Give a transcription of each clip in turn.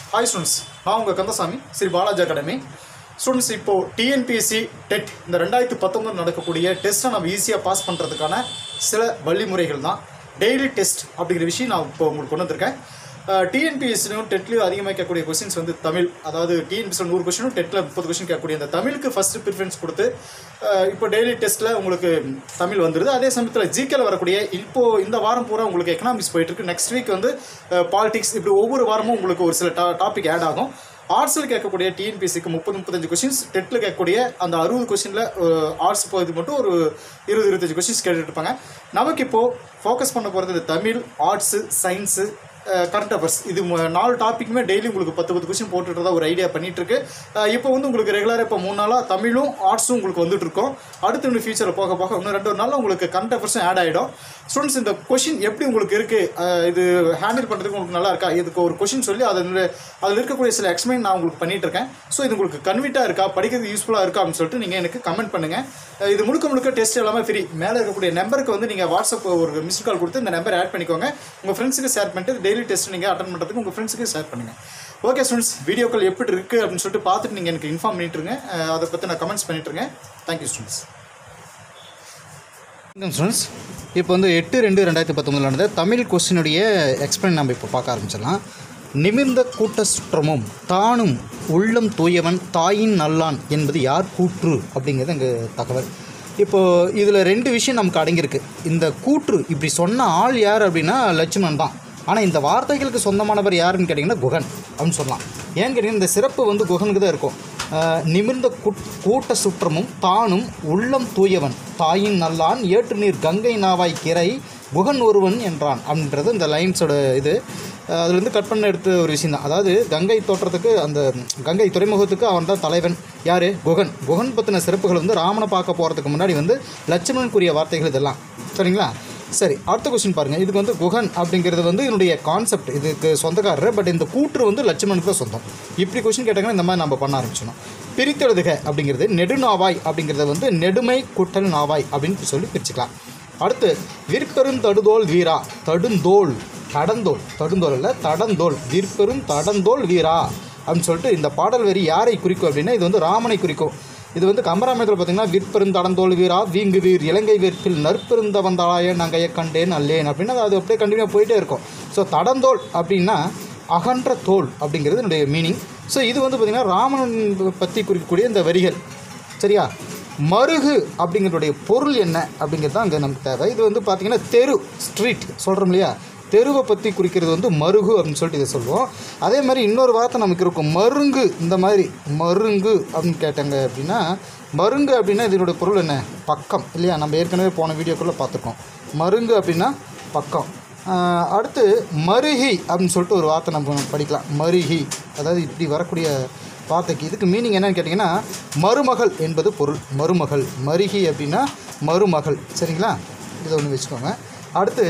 hi students நான் உங்கள் Kandasamy Sri Balaji Academy students இப்போது டிஎன்பிஎஸ்சி டெட் இந்த ரெண்டாயிரத்து பத்தொம்பது நடக்கக்கூடிய டெஸ்ட்டை நம்ம ஈஸியாக பாஸ் பண்ணுறதுக்கான சில வழிமுறைகள் தான் டெய்லி டெஸ்ட் அப்படிங்கிற விஷயம் நான் இப்போ உங்களுக்கு கொண்டு வந்திருக்கேன் டிஎன்பிஎஸ்சிலையும் டெட்லையும் அதிகமாக கேட்கக்கூடிய கொஸ்டின்ஸ் வந்து தமிழ் அதாவது டிஎன்பிஎஸ்சியில் நூறு கொஸ்டினும் டெட்டில் முப்பது கொஸ்டின் கேட்கக்கூடிய அந்த தமிழுக்கு ஃபஸ்ட்டு ப்ரிஃபரன்ஸ் கொடுத்து அஹ், இப்போ டெய்லி டெஸ்ட்டில் உங்களுக்கு தமிழ் வந்துடுது அதே சமயத்தில் ஜிகேல வரக்கூடிய இப்போ இந்த வாரம் பூரா உங்களுக்கு எக்கனாமிக்ஸ் போயிட்டு இருக்கு நெக்ஸ்ட் வீக் வந்து பாலிடிக்ஸ் இப்படி ஒவ்வொரு வாரமும் உங்களுக்கு ஒரு சில டாபிக் ஆட் ஆகும் ஆர்ட்ஸில் கேட்கக்கூடிய டிஎன்பிஎஸ்சிக்கு முப்பது முப்பத்தஞ்சு கொஸ்டின்ஸ் டெட்டில் கேட்கக்கூடிய அந்த அறுபது கொஸ்டினில் ஆர்ட்ஸ் இது மட்டும் ஒரு இருபது இருபத்தஞ்சு கொஸ்டின்ஸ் கேட்டுட்டு இருப்பாங்க நமக்கு இப்போது ஃபோக்கஸ் பண்ண போகிறது இந்த Tamil arts science current affairs இது மு- நாலு டாப்பிக்குமே டெய்லி உங்களுக்கு பத்து பத்து கொஸ்டின் போட்டுட்டு ஒரு ஐடியா பண்ணிட்டு இருக்கு அஹ் இப்போ வந்து உங்களுக்கு ரெகுலராக இப்போ மூணு நாளாக தமிழும் ஆர்ட்ஸும் உங்களுக்கு வந்துட்டு இருக்கோம் அடுத்து இன்னும் ஃபியூச்சரில் போக போக இன்னும் ரெண்டு ஒரு நாளில் உங்களுக்கு கரண்ட் அஃபேர்ஸும் ஆட் ஆகிடும் ஸ்டூடெண்ட்ஸ் இந்த கொஷின் எப்படி உங்களுக்கு இருக்குது இது ஹேண்டில் பண்ணுறதுக்கு உங்களுக்கு நல்லா இருக்கா இதுக்கு ஒரு கொஷின் சொல்லி அதில் அதில் இருக்கக்கூடிய சில எக்ஸ்பிளைன் நான் உங்களுக்கு பண்ணிட்டு இருக்கேன் ஸோ இது உங்களுக்கு கன்வீட்டாக இருக்கா படிக்கிறது யூஸ்ஃபுல்லாக இருக்கா அப்படின்னு சொல்லிட்டு நீங்கள் எனக்கு கமெண்ட் பண்ணுங்கள் அஹ் இது முழுக்க முழுக்க டெஸ்ட் எல்லாமே ஃப்ரீ மேலே இருக்கக்கூடிய நம்பருக்கு வந்து நீங்கள் வாட்ஸ்அப் ஒரு மிஸ்ட் கால் கொடுத்து இந்த நம்பர் ஆட் பண்ணிக்கோங்க உங்கள் ஃப்ரெண்ட்ஸுக்கு ஷேர் பண்ணிட்டு டெய்லி டெஸ்ட் நீங்கள் அட்டன் பண்ணுறதுக்கு உங்கள் ஃப்ரெண்ட்ஸுக்கு ஷேர் பண்ணுங்கள் ஓகே ஸ்டூடெண்ட்ஸ் வீடியோக்கள் எப்படி இருக்குது அப்படின்னு சொல்லிட்டு பார்த்துட்டு நீங்கள் எனக்கு இன்ஃபார்ம் பண்ணிட்டுருங்க அஹ் அதை பற்றி நான் கமெண்ட்ஸ் பண்ணிட்டுருங்க தேங்க்யூ ஸ்டூடெண்ட்ஸ் வணக்கம் ஸ்டூடெண்ட்ஸ் இப்போ வந்து எட்டு ரெண்டு ரெண்டாயிரத்தி பத்தொம்பதில் நடந்த தமிழ் கொஸ்டினுடைய எக்ஸ்பிளைன் நம்ம இப்போ பார்க்க ஆரம்பிச்சிடலாம் நிமிர்ந்த கூட்ட சுற்றமும் தானும் உள்ளம் தூயவன் தாயின் நல்லான் என்பது யார் கூற்று அப்படிங்கிறது அங்கே தகவல் இப்போது இதில் ரெண்டு விஷயம் நமக்கு அடங்கியிருக்கு இந்த கூற்று இப்படி சொன்ன ஆள் யார் அப்படின்னா லட்சுமணன் தான் ஆனால் இந்த வார்த்தைகளுக்கு சொந்தமானவர் யாருன்னு கேட்டிங்கன்னா குகன் அப்படின்னு சொல்லலாம் ஏன்னு கேட்டிங்கன்னா இந்த சிறப்பு வந்து குகனுக்கு தான் இருக்கும் ஆஹ் நிமிர்ந்த குட்- கூட்ட சுற்றமும் தானும் உள்ளம் தூயவன் தாயின் நல்லான் ஏற்று நீர் கங்கை நாவாய் கிரை குகன் ஒருவன் என்றான் அப்படின்றது இந்த லைன்ஸோட இது ஆஹ் அதுலேருந்து கட் பண்ண எடுத்த ஒரு விஷயம் தான் அதாவது கங்கை தோற்றத்துக்கு அந்த கங்கை துறைமுகத்துக்கு அவன் தான் தலைவன் யார் குகன் குகன் பற்றின சிறப்புகள் வந்து ராமனை பார்க்க போகிறதுக்கு முன்னாடி வந்து லட்சுமணனுக்குரிய வார்த்தைகள் இதெல்லாம் சரிங்களா சரி அடுத்த கொஸ்டின் பாருங்கள் இதுக்கு வந்து குகன் அப்படிங்கிறது வந்து இதனுடைய கான்செப்ட் இதுக்கு சொந்தக்காரர் பட் இந்த கூற்று வந்து லட்சுமணுக்கு தான் சொந்தம் இப்படி கொஸ்டின் கேட்டாங்கன்னா இந்த மாதிரி நம்ம பண்ண ஆரம்பிச்சிடணும் பிரித்தெழுதுக அப்படிங்கிறது நெடுநாவாய் அப்படிங்கிறத வந்து நெடுமை குட்டல் நாவாய் அப்படின்னு சொல்லி பிரிச்சுக்கலாம் அடுத்து விற்பெரும் தடுதோல் வீரா தடுந்தோல் தடந்தோல் தடுந்தோல் இல்லை தடந்தோல் விற்பெரும் தடந்தோல் வீரா அப்படின்னு சொல்லிட்டு இந்த பாடல் வரி யாரை குறிக்கும் அப்படின்னா இது வந்து ராமனை குறிக்கும் இது வந்து கம்பராமாயணத்தில் பார்த்தீங்கன்னா விற்பெருந்தடந்தோல் வீரா வீங்கு வீர் இலங்கை வேற்பில் நற்பெருந்த வந்தாய நங்கைய கண்டேன் அல்லேன் அப்படின்னு அது அப்படியே கண்டினியூ போயிட்டே இருக்கும் ஸோ தடந்தோல் அப்படின்னா அகன்ற தோல் அப்படிங்கிறது என்னுடைய மீனிங் ஸோ இது வந்து பார்த்திங்கன்னா ராமன் பற்றி குறிக்கக்கூடிய இந்த வரிகள் சரியா மருகு அப்படிங்கிறதுடைய பொருள் என்ன அப்படிங்கிறது தான் அங்கே நமக்கு தேவை இது வந்து பார்த்திங்கன்னா தெரு ஸ்ட்ரீட் சொல்கிறோம் இல்லையா தெருவை பற்றி குறிக்கிறது வந்து மருகு அப்படின்னு சொல்லிட்டு இதை சொல்லுவோம் அதே மாதிரி இன்னொரு வார்த்தை நமக்கு இருக்கும் மருங்கு இந்த மாதிரி மருங்கு அப்படின்னு கேட்டாங்க அப்படின்னா மருங்கு அப்படின்னா இதனுடைய பொருள் என்ன பக்கம் இல்லையா நம்ம ஏற்கனவே போன வீடியோக்குள்ளே பார்த்துருக்கோம் மருங்கு அப்படின்னா பக்கம் ஆஹ் அடுத்து மருகி அப்படின்னு சொல்லிட்டு ஒரு வார்த்தை நம்ம படிக்கலாம் மருகி அதாவது இப்படி வரக்கூடிய வார்த்தைக்கு இதுக்கு மீனிங் என்னன்னு கேட்டிங்கன்னா மருமகள் என்பது பொருள் மருமகள் மருகி அப்படின்னா மருமகள் சரிங்களா இதை ஒன்று வச்சுக்கோங்க அடுத்து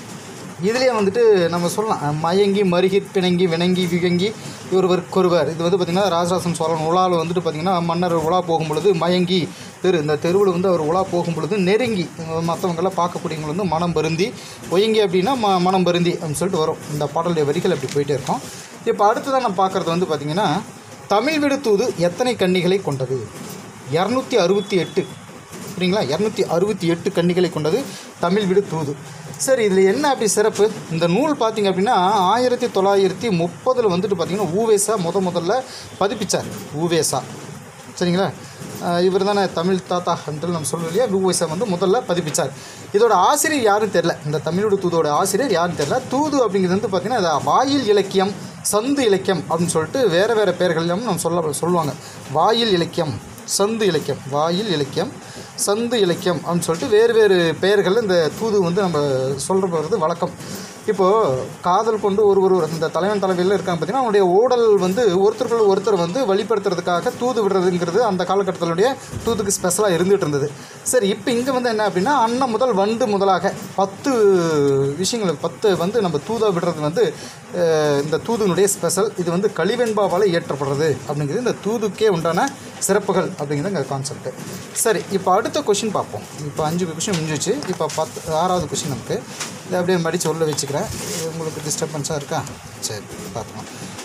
இதுலேயே வந்துட்டு நம்ம சொல்லலாம் அஹ் மயங்கி மருகி பிணங்கி வினங்கி விகங்கி ஒருவருக்கொருவர் இது வந்து பார்த்திங்கன்னா ராஜராசன் சோழன் உலாவில் வந்துட்டு பார்த்திங்கன்னா மன்னர் உலா போகும் பொழுது மயங்கி தெரு இந்த தெருவில் வந்து அவர் உலா போகும் பொழுது நெருங்கி மற்றவங்களாம் பார்க்கக்கூடியவங்க வந்து மனம் பருந்தி ஒயங்கி அப்படின்னா ம மனம் பருந்தி அப்படின்னு சொல்லிட்டு வரும் இந்த பாடலுடைய வரிகள் அப்படி போயிட்டே இருக்கும் இப்போ அடுத்ததான் நம்ம பார்க்குறது வந்து பார்த்திங்கன்னா தமிழ் விடு தூது எத்தனை கன்னிகளை கொண்டது இரநூத்தி அறுபத்தி எட்டு சரிங்களா இரநூத்தி அறுபத்தி எட்டு கன்னிகளை கொண்டது தமிழ் விடு தூது சரி இதில் என்ன அப்படி சிறப்பு இந்த நூல் பார்த்தீங்க அப்படின்னா ஆயிரத்தி தொள்ளாயிரத்தி முப்பதில் வந்துட்டு பார்த்தீங்கன்னா ஊவேசா முத முதல்ல பதிப்பிச்சார் ஊவேசா சரிங்களா இவர் தானே தமிழ் தாத்தா என்று நம்ம சொல்லுவோம் இல்லையா ஊவேசா வந்து முதல்ல பதிப்பிச்சார் இதோட ஆசிரியர் யாரும் தெரில இந்த தமிழோட தூதோட ஆசிரியர் யாரும் தெரில தூது அப்படிங்கிறது வந்து பார்த்திங்கன்னா அது வாயில் இலக்கியம் சந்து இலக்கியம் அப்படின்னு சொல்லிட்டு வேறு வேறு பெயர்களையும் நம்ம சொல்ல சொல்லுவாங்க வாயில் இலக்கியம் சந்து இலக்கியம் வாயில் இலக்கியம் சந்து இலக்கியம் அப்படின்னு சொல்லிட்டு வேறு வேறு பெயர்கள் இந்த தூது வந்து நம்ம சொல்கிற போகிறது வழக்கம் இப்போது காதல் கொண்டு ஒரு ஒரு இந்த தலைவன் தலைவியில் இருக்காங்க பார்த்தீங்கன்னா அவனுடைய ஓடல் வந்து ஒருத்தருக்குள்ள ஒருத்தர் வந்து வெளிப்படுத்துறதுக்காக தூது விடுறதுங்கிறது அந்த காலகட்டத்தினுடைய தூதுக்கு ஸ்பெஷலாக இருந்துகிட்டு இருந்தது சரி இப்போ இங்கே வந்து என்ன அப்படின்னா அன்னம் முதல் வண்டு முதலாக பத்து விஷயங்கள் பத்து வந்து நம்ம தூதா விடுறது வந்து அஹ், இந்த தூதுனுடைய ஸ்பெஷல் இது வந்து கழிவெண்பாவால் இயற்றப்படுறது அப்படிங்கிறது இந்த தூதுக்கே உண்டான சிறப்புகள் அப்படிங்கிறது இங்கே கான்செப்ட் சரி இப்போ அடுத்த கொஷின் பார்ப்போம் இப்போ அஞ்சு கொஷின் முடிஞ்சிச்சு இப்போ பத்து ஆறாவது கொஷின் நமக்கு இதை அப்படியே மடித்து உள்ள வச்சுக்கிறேன் இது உங்களுக்கு டிஸ்டர்பன்ஸாக இருக்கா சரி பார்க்கலாம்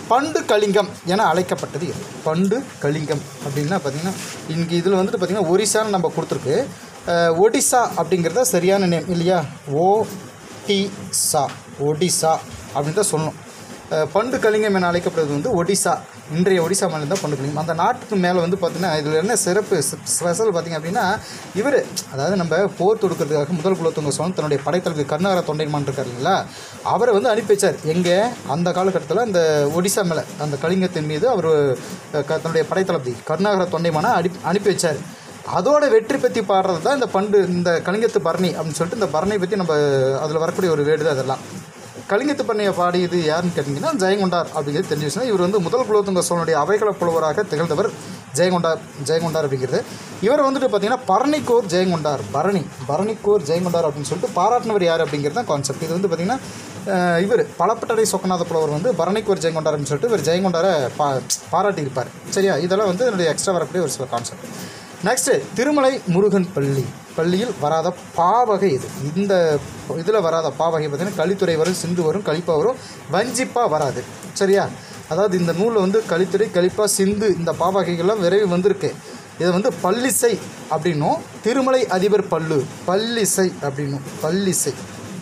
பண்டு கலிங்கம் என அழைக்கப்பட்டது எது பண்டு கலிங்கம் அப்படின்னா பார்த்தீங்கன்னா இங்கே இதில் வந்துட்டு பார்த்தீங்கன்னா ஒரிசான்னு நம்ம கொடுத்துருக்கு அஹ், ஒடிசா அப்படிங்கிறத சரியான நேம் இல்லையா ஓ டி சா ஒடிசா அப்படின்னு தான் சொல்லணும் அஹ், பண்டு கலிங்கம் என அழைக்கப்படுறது வந்து ஒடிசா இன்றைய ஒடிசா மாநிலம் தான் பண்டு கலிங்கம் அந்த நாட்டுக்கு மேலே வந்து பார்த்தீங்கன்னா இதில் என்ன சிறப்பு ஸ்பெஷல் பார்த்தீங்க அப்படின்னா இவர் அதாவது நம்ம போர் தொடுக்கிறதுக்காக முதல் குலத்துங்க சோழன் தன்னுடைய படைத்தளபதி கர்நாடக தொண்டைமான் இருக்கார் இல்லைங்களா அவரை வந்து அனுப்பி வச்சார் எங்கே அந்த காலகட்டத்தில் அந்த ஒடிசா மேலே அந்த கலிங்கத்தின் மீது அவர் தன்னுடைய படைத்தளபதி கர்நாடக தொண்டைமானை அடி அனுப்பி வச்சார் அதோட வெற்றி பற்றி பாடுறது தான் இந்த பண்டு இந்த கலிங்கத்து பரணி அப்படின்னு சொல்லிட்டு இந்த பரணி பற்றி நம்ம அதில் வரக்கூடிய ஒரு வேடு தான் அதெல்லாம் கலிங்கத்து பண்ணையை பாடியது யாருன்னு கேட்டிங்கன்னா ஜெயங்கொண்டார் அப்படிங்கிறது தெரிஞ்சு வச்சுன்னா இவர் வந்து முதல் குலோத்துங்க சோழனுடைய அவைகள புலவராக திகழ்ந்தவர் ஜெயங்கொண்டார் ஜெயங்கொண்டார் அப்படிங்கிறது இவர் வந்துட்டு பார்த்தீங்கன்னா பரணிக்கோர் ஜெயங்கொண்டார் பரணி பரணிக்கோர் ஜெயங்கொண்டார் அப்படின்னு சொல்லிட்டு பாராட்டினவர் யார் அப்படிங்கிறது தான் கான்செப்ட் இது வந்து பார்த்தீங்கன்னா அஹ், இவர் பலப்பட்டடை சொக்கநாத புலவர் வந்து பரணிக்கோர் ஜெயங்கொண்டார் அப்படின்னு சொல்லிட்டு இவர் ஜெயங்கொண்டாரை பா பாராட்டியிருப்பார் சரியா இதெல்லாம் வந்து என்னுடைய எக்ஸ்ட்ரா வரக்கூடிய ஒரு சில கான்செப்ட் நெக்ஸ்ட்டு திருமலை முருகன் பள்ளி பள்ளியில் வராத பாவகை இது இந்த இதில் வராத பாவகை பார்த்தீங்கன்னா கலித்துறை வரும் சிந்து வரும் கலிப்பா வரும் வஞ்சிப்பா வராது சரியா அதாவது இந்த நூலில் வந்து கலித்துறை கலிப்பா சிந்து இந்த பாவகைகள்லாம் விரைவு வந்திருக்கு இதை வந்து பல்லிசை அப்படின்னும் திருமலை அதிபர் பல்லு பல்லிசை அப்படின்னும் பல்லிசை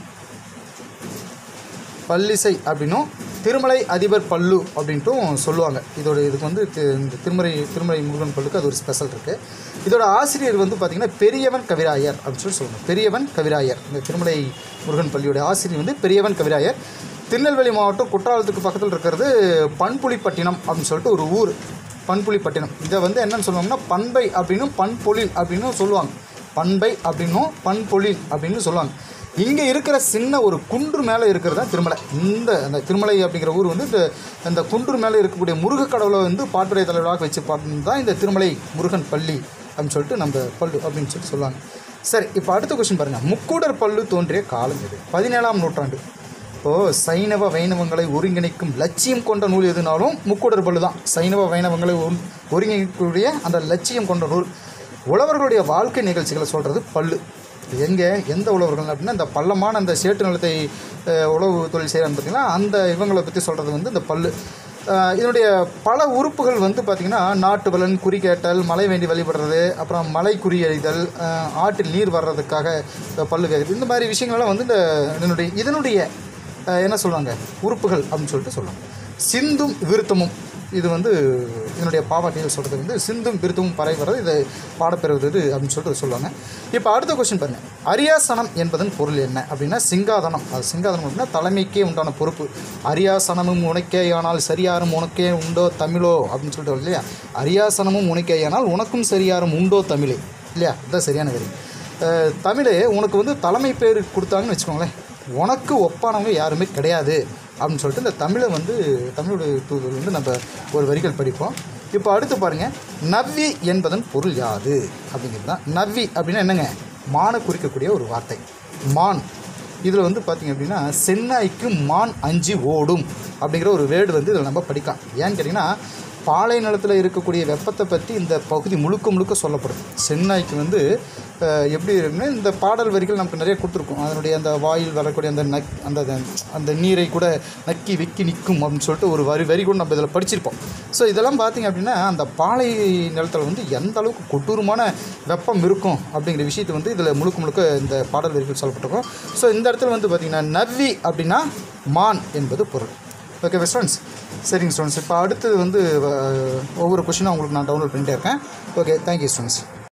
பல்லிசை அப்படின்னும் திருமலை அதிபர் பல்லு அப்படின்ட்டும் சொல்லுவாங்க இதோட இதுக்கு வந்து தி- இந்த திருமலை திருமலை முருகன் பல்லுக்கு அது ஒரு ஸ்பெஷல் இருக்குது இதோட ஆசிரியர் வந்து பார்த்திங்கன்னா பெரியவன் கவிராயர் அப்படின்னு சொல்லி சொல்லணும் பெரியவன் கவிராயர் இந்த திருமலை முருகன் பள்ளியோட ஆசிரியர் வந்து பெரியவன் கவிராயர் திருநெல்வேலி மாவட்டம் குற்றாலத்துக்கு பக்கத்தில் இருக்கிறது பண்புலிப்பட்டினம் அப்படின்னு சொல்லிட்டு ஒரு ஊர் பண்புலிப்பட்டினம் இதை வந்து என்னன்னு சொல்லுவாங்கன்னா பண்பை அப்படின்னும் பண்பொழில் அப்படின்னும் சொல்லுவாங்க பண்பை அப்படின்னும் பண்பொழில் அப்படின்னு சொல்லுவாங்க இங்கே இருக்கிற சின்ன ஒரு குன்று மேலே இருக்கிறது தான் திருமலை இந்த அந்த திருமலை அப்படிங்கிற ஊர் வந்து இந்த இந்த குன்று மேலே இருக்கக்கூடிய முருக கடவுளை வந்து பாட்டுடைய தலைவராக வச்சு பாட்டு தான் இந்த திருமலை முருகன் பள்ளி அப்படின்னு சொல்லிட்டு நம்ம பல்லு அப்படின்னு சொல்லிட்டு சொல்லுவாங்க சரி இப்போ அடுத்த கொஸ்டின் பாருங்கள் முக்கூடர் பல்லு தோன்றிய காலம் இது பதினேழாம் நூற்றாண்டு இப்போது சைனவ வைணவங்களை ஒருங்கிணைக்கும் லட்சியம் கொண்ட நூல் எதுனாலும் முக்கூடர் பல்லு தான் சைனவ வைணவங்களை ஒருங்- ஒருங்கிணைக்கக்கூடிய அந்த லட்சியம் கொண்ட நூல் உழவர்களுடைய வாழ்க்கை நிகழ்ச்சிகளை சொல்கிறது பல்லு எங்கே எந்த உழவர்கள் அப்படின்னா இந்த பள்ளமான அந்த சேட்டு நிலத்தை அஹ், உழவு தொழில் செய்கிறாங்க பார்த்தீங்கன்னா அந்த இவங்களை பற்றி சொல்கிறது வந்து இந்த பல்லு அஹ், இதனுடைய பல உறுப்புகள் வந்து பார்த்திங்கன்னா நாட்டு பலன் குறிக்கேட்டல் மழை வேண்டி வழிபடுறது அப்புறம் மலை குறியறிதல் அஹ், ஆற்றில் நீர் வர்றதுக்காக அஹ், பல்லு கேட்குறது இந்த மாதிரி விஷயங்கள்லாம் வந்து இந்த இதனுடைய இதனுடைய அஹ், என்ன சொல்லுவாங்க உறுப்புகள் அப்படின்னு சொல்லிட்டு சொல்லுவாங்க சிந்தும் விருத்தமும் இது வந்து இதனுடைய பாவாட்டிகள் சொல்கிறது வந்து சிந்தும் விருத்தமும் பறை வர்றது இதை பாடப்பெறுவது இது அப்படின்னு சொல்லிட்டு சொல்லுவாங்க இப்போ அடுத்த கொஸ்டின் பாருங்க அரியாசனம் என்பதன் பொருள் என்ன அப்படின்னா சிங்காதனம் அது சிங்காதனம் அப்படின்னா தலைமைக்கே உண்டான பொறுப்பு அரியாசனமும் உனக்கேயானால் சரியாரும் உனக்கே உண்டோ தமிழோ அப்படின்னு சொல்லிட்டு வரும் இல்லையா அரியாசனமும் உனக்கேயானால் உனக்கும் சரியாரும் உண்டோ தமிழே இல்லையா இதுதான் சரியான வரி அஹ், தமிழே உனக்கு வந்து தலைமை பேர் கொடுத்தாங்கன்னு வச்சுக்கோங்களேன் உனக்கு ஒப்பானவங்க யாருமே கிடையாது அப்படின்னு சொல்லிட்டு இந்த தமிழை வந்து தமிழோட தூதர் வந்து நம்ம ஒரு வரிகள் படிப்போம் இப்போ அடுத்து பாருங்கள் நவ்வி என்பதன் பொருள் யாது அப்படிங்கிறது தான் நவ்வி அப்படின்னா என்னங்க மானை குறிக்கக்கூடிய ஒரு வார்த்தை மான் இதில் வந்து பார்த்திங்க அப்படின்னா சென்னாய்க்கு மான் அஞ்சு ஓடும் அப்படிங்கிற ஒரு வேர்டு வந்து இதில் நம்ம படிக்கலாம் ஏன்னு கேட்டிங்கன்னா பாலை நிலத்தில் இருக்கக்கூடிய வெப்பத்தை பற்றி இந்த பகுதி முழுக்க முழுக்க சொல்லப்படும் சென்னாய்க்கு வந்து அஹ், எப்படி இருக்குன்னா இந்த பாடல் வரிகள் நமக்கு நிறைய கொடுத்துருக்கோம் அதனுடைய அந்த வாயில் வரக்கூடிய அந்த நக் அந்த அந்த நீரை கூட நக்கி வெக்கி நிற்கும் அப்படின்னு சொல்லிட்டு ஒரு வரி வரி கூட நம்ம இதில் படிச்சிருப்போம் ஸோ இதெல்லாம் பார்த்திங்க அப்படின்னா அந்த பாலை நிலத்தில் வந்து எந்த அளவுக்கு கொடூரமான வெப்பம் இருக்கும் அப்படிங்கிற விஷயத்தை வந்து இதில் முழுக்க முழுக்க இந்த பாடல் வரிகள் சொல்லப்பட்டிருக்கும் ஸோ இந்த இடத்துல வந்து பார்த்திங்கன்னா நவ்வி அப்படின்னா மான் என்பது பொருள் ஓகே ஸ்டூடெண்ட்ஸ் சரிங்க ஸ்டூடெண்ட்ஸ் இப்போ அடுத்தது வந்து அஹ், ஒவ்வொரு கொஷினும் உங்களுக்கு நான் டவுன்லோட் பண்ணிட்டே இருக்கேன் ஓகே தேங்க்யூ ஸ்டூடெண்ட்ஸ்